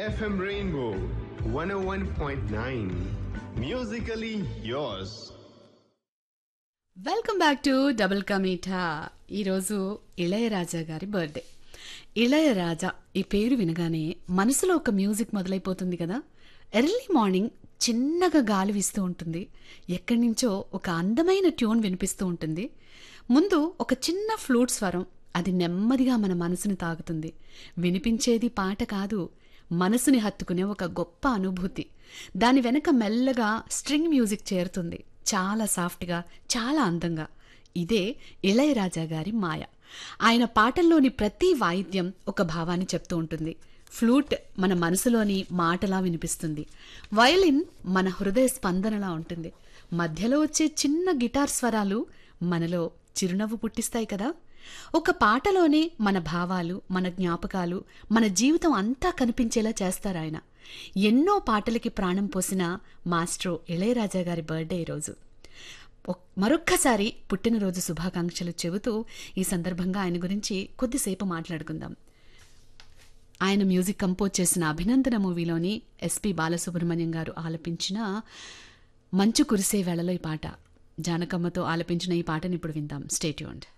FM Rainbow 101.9. Musically yours. Welcome back to double కమీఠా ఈరోజు ఇళయరాజా గారి బర్త్డే ఇళయరాజా ఈ పేరు వినగానే మనసులో ఒక మ్యూజిక్ మొదలైపోతుంది కదా ఎర్లీ మార్నింగ్ చిన్నగా గాలి వీస్తూ ఉంటుంది ఎక్కడి నుంచో ఒక అందమైన ట్యూన్ వినిపిస్తూ ఉంటుంది ముందు ఒక చిన్న ఫ్లూట్ స్వరం అది నెమ్మదిగా మన మనసుని తాగుతుంది వినిపించేది పాట కాదు మనసుని హత్తుకునే ఒక గొప్ప అనుభూతి దాని వెనక మెల్లగా స్ట్రింగ్ మ్యూజిక్ చేరుతుంది చాలా సాఫ్ట్గా చాలా అందంగా ఇదే ఇళయరాజా గారి మాయ ఆయన పాటల్లోని ప్రతి వాయిద్యం ఒక భావాన్ని చెప్తూ ఉంటుంది ఫ్లూట్ మన మనసులోని మాటలా వినిపిస్తుంది వయలిన్ మన హృదయ స్పందనలా ఉంటుంది మధ్యలో వచ్చే చిన్న గిటార్ స్వరాలు మనలో చిరునవ్వు పుట్టిస్తాయి కదా ఒక పాటలోనే మన భావాలు మన జ్ఞాపకాలు మన జీవితం అంతా కనిపించేలా చేస్తారు ఆయన ఎన్నో పాటలకి ప్రాణం పోసిన మాస్ట్రో ఇళయరాజా గారి బర్త్డే ఈరోజు ఒక్- మరొక్కసారి పుట్టినరోజు శుభాకాంక్షలు చెబుతూ ఈ సందర్భంగా ఆయన గురించి కొద్దిసేపు మాట్లాడుకుందాం ఆయన మ్యూజిక్ కంపోజ్ చేసిన అభినందన మూవీలోని ఎస్పి బాలసుబ్రహ్మణ్యం గారు ఆలపించిన మంచు కురిసే వేళలో ఈ పాట జానకమ్మతో ఆలపించిన ఈ పాటని ఇప్పుడు విందాం స్టేట్యూన్డ్